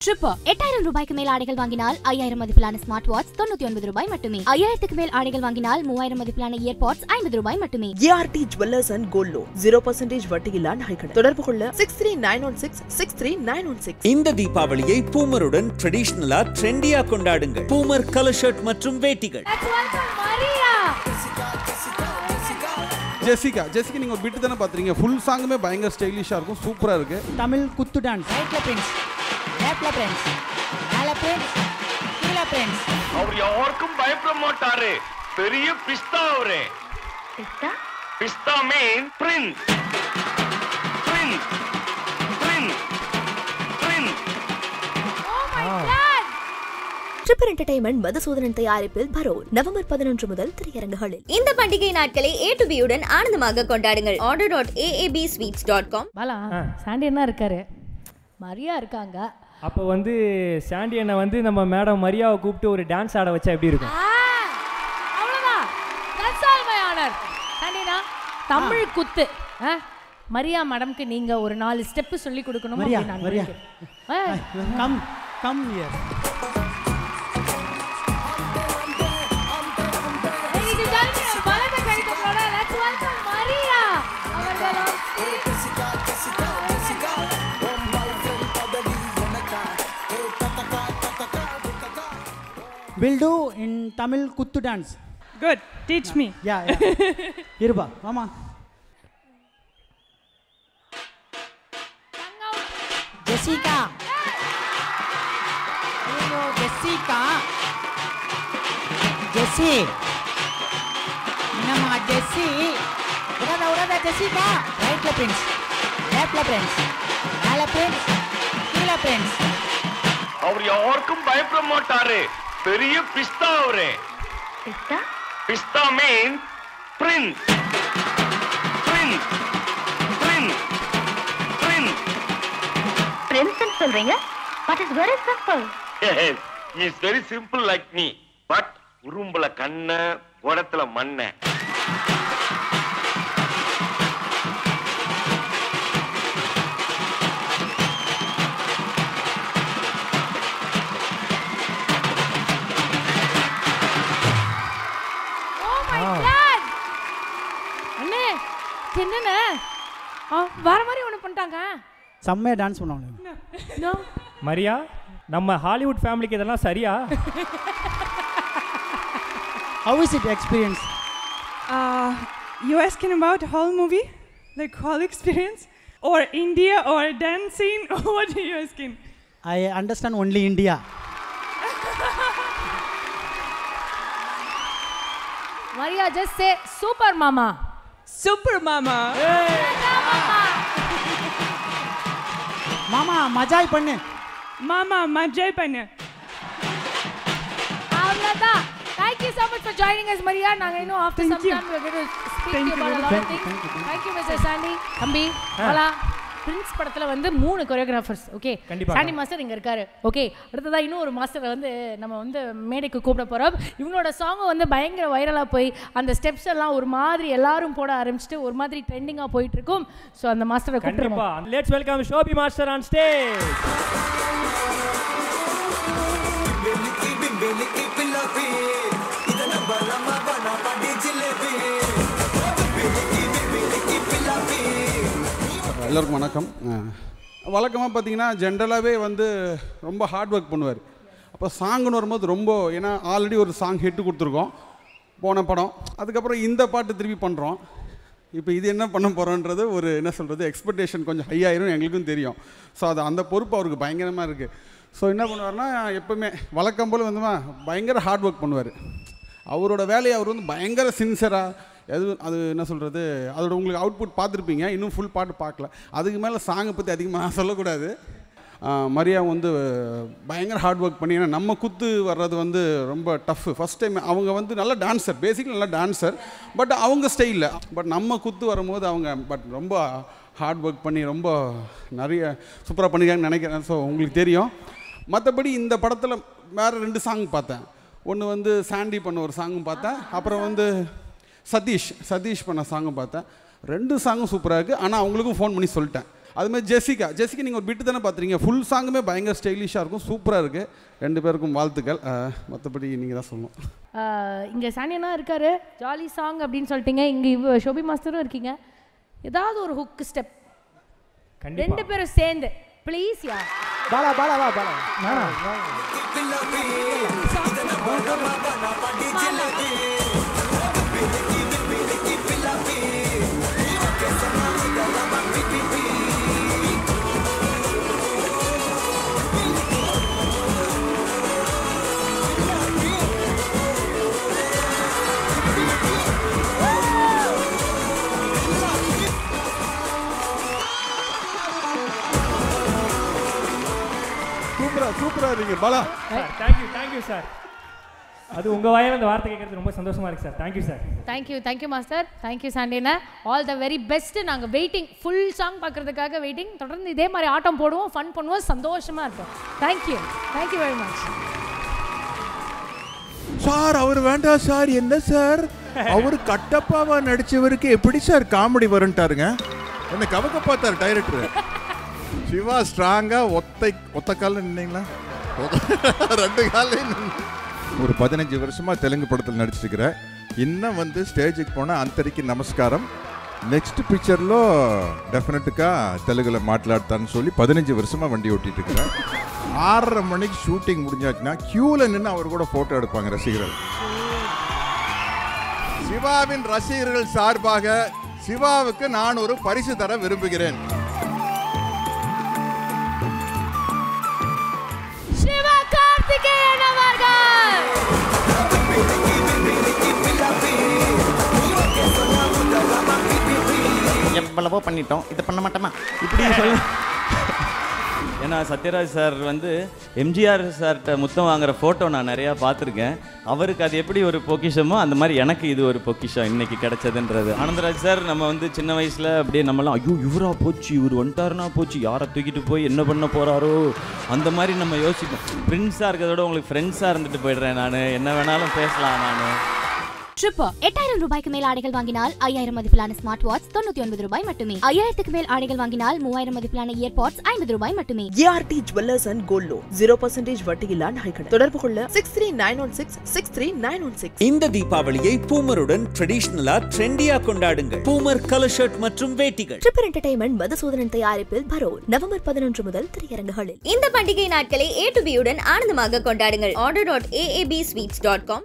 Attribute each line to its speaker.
Speaker 1: Tripper எட்டாயிரம் ரூபாய்க்கு மேல் ஆடைகள் வாங்கினால் ஐயாயிரம் மதிப்பிலான ஸ்மார்ட் வாட்ச் தொண்ணூத்தி ஒன்பது ரூபாய் மட்டுமே ஐயாயிரத்துக்கு மேல் ஆடைகள் வாங்கினால் மூவாயிரம் மதிப்பிலான இயர்பாட்ஸ் ஐம்பது ரூபாய் மட்டுமே
Speaker 2: ARD jewellers and gold loan zero percentage வட்டியில்லா நகைக்கடை தொடர்பு கொள்ள six three nine one six six three nine one six
Speaker 3: இந்த தீபாவளியை பூமருடன் ட்ரெடிஷனலா ட்ரெண்டியா கொண்டாடுங்கள் பூமர் கலர் ஷர்ட் மற்றும் வேட்டிகள்
Speaker 4: ஜெசிகா ஜெசிகா நீங்கள் ஒரு பிட்டு தானே பார்த்துறீங்க ஃபுல் சாங்குமே பயங்கர ஸ்டைலிஷாக இருக்கும் சூப்பராக இருக்குது
Speaker 5: தமிழ் குத்து டான்ஸ் ரைட்ல பிரின்ஸ் லேப்ல பிரின்ஸ் மேல பிரின்ஸ் கீழ பிரின்ஸ்
Speaker 6: அவர் யாருக்கும் பயப்பட மாட்டாரு பெரிய பிஸ்தா அவரு பிஸ்தா மீன் prince prince prince prince
Speaker 2: tripper entertainment Madhusudhanan தயாரிப்பில் பரோ நவம்பர் பதினொன்று முதல் திரையரங்குகளில்
Speaker 7: இந்த பண்டிகை நாட்களை ஏ டு பியுடன் ஆனந்தமாக கொண்டாடுங்கள் order dot AAB sweets dot com
Speaker 8: Bala Sandy என்ன இருக்காரு மரியா இருக்காங்க
Speaker 9: அப்போ வந்து சாண்டி அண்ணன் வந்து நம்ம மேடம் மரியாவை கூப்பிட்டு ஒரு டான்ஸ் ஆட வச்சா எப்படி இருக்கும்
Speaker 8: அவ்வளோதான் தட்ஸ் ஆல் மை ஆனர் சாண்டினா தமிழ் குத்து ஆ? மரியா மேடம்க்கு நீங்க ஒரு நாலு ஸ்டெப் சொல்லி கொடுக்கணும்
Speaker 5: மரியா,
Speaker 8: அப்படின்னு நான்
Speaker 5: மரியா.
Speaker 8: நினைக்கிறேன். ஆ,
Speaker 5: come come here
Speaker 8: ladies and gentlemen, பலத்த கைத்தட்டலோட let's welcome மரியா அவர்களும்
Speaker 5: வில் டூ இன் தமிழ் குத்து டான்ஸ்
Speaker 10: Good. Teach me.
Speaker 5: யா இருப்பா ஆமா ஜெசிகா ஐயோ ஜெசிகா ஜெசி என்னம்மா ஜெசி உடாத உடாத ஜெசிகா ரைட்ல பிரின்ஸ் லேப்ல பிரின்ஸ் மேல பிரின்ஸ் கீழ பிரின்ஸ்
Speaker 6: அவர் யாருக்கும் பயப்பட மாட்டாரு பெரிய பிஸ்தா அவரு பிஸ்தா மீன் prince prince prince prince
Speaker 7: prince சொல்றீங்க but is very simple
Speaker 6: is very simple like me but உரும்புல கண்ண குடத்துல மண்ண
Speaker 8: Oh my God! அண்ணே என்னண்ணே ஆ, வேற மாதிரி ஒன்று பண்ணிட்டாங்க
Speaker 5: செம்மையா டான்ஸ் பண்ணுவாங்க
Speaker 8: No.
Speaker 9: மரியா நம்ம ஹாலிவுட் ஃபேமிலிக்கு இதெல்லாம் சரியா
Speaker 5: how is it experience
Speaker 10: Uh, you asking about whole movie, like whole experience, or India, or dancing, or what are you asking?
Speaker 5: I understand only India
Speaker 8: Maria just say super மாமா
Speaker 10: Super Mama.
Speaker 5: மாமா மஜாய் பண்ணு
Speaker 10: Mama, Majay Panya.
Speaker 8: அவ்வளோதான் Thank you so much for joining us, Maria. நாங்க இன்னும் after
Speaker 10: Thank
Speaker 8: some
Speaker 10: you.
Speaker 8: time we're going to speak
Speaker 10: Thank
Speaker 8: to you
Speaker 10: you
Speaker 8: about a
Speaker 10: very
Speaker 8: lot of
Speaker 5: much.
Speaker 8: things.
Speaker 5: Thank you, thank you.
Speaker 8: Thank you, Mr. Sandy. தம்பி, Bala, Prince படத்துல வந்து மூணு choreographers okay
Speaker 9: கண்டிப்பா.
Speaker 8: Chandy master இங்க இருக்காரு okay அடுத்ததா இன்னும் ஒரு மாஸ்டரை வந்து நம்ம வந்து மேடைக்கு கூப்பிட போறோம் இவங்களோட சாங் வந்து பயங்கர வைரலா போய் அந்த ஸ்டெப்ஸ் எல்லாம் ஒரு மாதிரி எல்லாரும் போட ஆரம்பிச்சுட்டு ஒரு மாதிரி ட்ரெண்டிங்கா போயிட்டு இருக்கும் ஸோ அந்த மாஸ்டரை
Speaker 9: கண்டிப்பா
Speaker 8: கூப்பிட்டுருவோம்
Speaker 9: let's welcome Shobi master on stage
Speaker 4: எல்லாருக்கும் வணக்கம் வழக்கமாக பார்த்தீங்கன்னா ஜென்ரலாகவே வந்து ரொம்ப ஹார்ட் ஒர்க் பண்ணுவார் அப்போ சாங்னு வரும்போது ரொம்ப ஏன்னா ஆல்ரெடி ஒரு சாங் ஹிட்டு கொடுத்துருக்கோம் போன படம் அதுக்கப்புறம் இந்த பாட்டு திருப்பி பண்ணுறோம் இப்போ இது என்ன பண்ண போகிறோன்றது ஒரு என்ன சொல்கிறது எக்ஸ்பெக்டேஷன் கொஞ்சம் ஹை ஆயிரும் எங்களுக்கும் தெரியும் ஸோ அது அந்த பொறுப்பு அவருக்கு பயங்கரமாக இருக்குது ஸோ என்ன பண்ணுவார்னா எப்பவுமே வழக்கம் போல் வந்துமா பயங்கர ஹார்ட் ஒர்க் பண்ணுவார் அவரோட வேலையை அவர் வந்து பயங்கர சின்சராக எது அது என்ன சொல்கிறது அதோட உங்களுக்கு அவுட்புட் பார்த்துருப்பீங்க இன்னும் ஃபுல் பாட்டு பார்க்கல அதுக்கு மேலே சாங்கை பற்றி அதிகமாக நான் சொல்லக்கூடாது ஆஹ் மரியா வந்து பயங்கர ஹார்ட் ஒர்க் பண்ணி ஏன்னா நம்ம குத்து வர்றது வந்து ரொம்ப டஃப்பு ஃபஸ்ட் டைம் அவங்க வந்து நல்ல டான்சர் பேசிக்கலி நல்ல டான்சர் பட் அவங்க ஸ்டைலில் பட் நம்ம குத்து வரும்போது அவங்க பட் ரொம்ப ஹார்ட் ஒர்க் பண்ணி ரொம்ப நிறைய சூப்பராக பண்ணிருக்காங்கன்னு நினைக்கிறேன் ஸோ உங்களுக்கு தெரியும் மற்றபடி இந்த படத்தில் வேறு ரெண்டு சாங் பார்த்தேன் ஒன்று வந்து சாண்டி பண்ண ஒரு சாங்கும் பார்த்தேன் அப்புறம் வந்து சதீஷ் சதீஷ் பண்ண சாங்கும் பார்த்தேன் ரெண்டு சாங்கும் சூப்பராக இருக்குது ஆனால் அவங்களுக்கும் ஃபோன் பண்ணி சொல்லிட்டேன் அது மாதிரி ஜெசிகா ஜெசிகா நீங்கள் ஒரு பிட்டு தானே பார்த்துறீங்க ஃபுல் சாங்குமே பயங்கர ஸ்டைலிஷாக இருக்கும் சூப்பராக இருக்குது ரெண்டு பேருக்கும் வாழ்த்துக்கள் மற்றபடி நீங்கள் தான் சொல்லணும்
Speaker 8: இங்கே சாண்டியனா இருக்காரு ஜாலி சாங் அப்படின்னு சொல்லிட்டீங்க இங்கே இவ ஷோபி மாஸ்டரும் இருக்கீங்க ஏதாவது ஒரு ஹுக் ஸ்டெப் ரெண்டு பேரும் சேர்ந்து ப்ளீஸ் யா
Speaker 5: பாலா பாலா வா பாலா
Speaker 4: சூப்பராக சூப்பராக இருக்கீங்க Bala
Speaker 9: sir thank you thank you sir அது உங்கள் வாயில அந்த வார்த்தை கேட்கறது ரொம்ப சந்தோஷமா இருக்கு sir thank you sir
Speaker 8: thank you thank you master thank you சாண்டினா ஆல் த வெரி பெஸ்ட் நாங்கள் வெயிட்டிங் ஃபுல் சாங் பார்க்கறதுக்காக வெயிட்டிங் தொடர்ந்து இதே மாதிரி ஆட்டம் போடுவோம் ஃபன் பண்ணுவோம் சந்தோஷமா இருப்போம் thank you thank you very much
Speaker 11: sir அவர் வேண்டாம் சார் என்ன சார் அவர் கட்டப்பாவா நடிச்சவருக்கு எப்படி சார் காமெடி வரும்ட்டாருங்க என்ன கவக்க பார்த்தார் டைரக்டர் சிவா ஸ்ட்ராங்கா ஒத்தை ஒத்த காலில் நின்னீங்களா ரெண்டு காலையும் ஒரு பதினஞ்சு வருஷமா தெலுங்கு படத்தில் நடிச்சிருக்கிறேன் இன்னும் வந்து ஸ்டேஜுக்கு போனால் அந்தரிக்கு நமஸ்காரம் నెక్స్ట్ పిక్చర్లో డెఫినెట్గా తెలుగులో మాట్లాడతానని சொல்லி பதினஞ்சு வருஷமா வண்டி ஓட்டிட்டு இருக்கிறேன் ஆறரை மணிக்கு ஷூட்டிங் முடிஞ்சாச்சுன்னா கியூவில் நின்று அவர் கூட ஃபோட்டோ எடுப்பாங்க ரசிகர்கள் சிவாவின் ரசிகர்கள் சார்பாக சிவாவுக்கு நான் ஒரு பரிசு தர விரும்புகிறேன்
Speaker 8: சிவா கார்த்திகேயன் அவர்கள்
Speaker 5: எவ்வளவோ பண்ணிட்டோம் இதை பண்ண மாட்டோமா
Speaker 12: இப்படி சொல்ல ஏன்னா சத்யராஜ் சார் வந்து எம்ஜிஆர் சார்கிட்ட முத்தம் வாங்குற ஃபோட்டோ நான் நிறையா பார்த்துருக்கேன் அவருக்கு அது எப்படி ஒரு பொக்கிஷமோ அந்த மாதிரி எனக்கு இது ஒரு பொக்கிஷம் இன்னைக்கு கிடைச்சதுன்றது ஆனந்தராஜ் சார் நம்ம வந்து சின்ன வயசில் அப்படியே நம்மலாம் ஐயோ இவரா போச்சு இவர் வந்துட்டாருனா போச்சு யாரை தூக்கிட்டு போய் என்ன பண்ண போகிறாரோ அந்த மாதிரி நம்ம யோசிப்போம் ஃப்ரெண்ட்ஸாக இருக்கிறதோட உங்களுக்கு ஃப்ரெண்ட்ஸாக இருந்துட்டு போயிடுறேன் நான் என்ன வேணாலும் பேசலாம் நான்
Speaker 1: ட்ரிப்பர் எட்டாயிரம் ரூபாய்க்கு மேல் ஆடைகள் வாங்கினால் ஐயாயிரம் மதிப்பிலான ஸ்மார்ட் வாட்ச் தொண்ணூத்தி ஒன்பது ரூபாய் மட்டுமே ஐயாயிரத்துக்கு மேல் ஆடைகள் வாங்கினால் மூவாயிரம் மதிப்பிலான இயர்பாட்ஸ் ஐம்பது ரூபாய் மட்டுமே
Speaker 2: ARD jewellers and gold loan zero percentage வட்டியில்லா நகைக்கடை தொடர்பு கொள்ள six three nine one six six three nine one six
Speaker 3: இந்த தீபாவளியை பூமருடன் ட்ரெடிஷனலா ட்ரெண்டியா கொண்டாடுங்கள் பூமர் கலர் ஷர்ட் மற்றும் வேட்டிகள்
Speaker 13: ட்ரிப்பர் என்டர்டைன்மெண்ட் மதுசூதனன் தயாரிப்பில் பரோல் நவம்பர் பதினொன்று முதல் திரையரங்குகளில்
Speaker 7: இந்த பண்டிகை நாட்களை ஏ டு பியுடன் ஆனந்தமாக கொண்டாடுங்கள் order dot AAB sweets dot com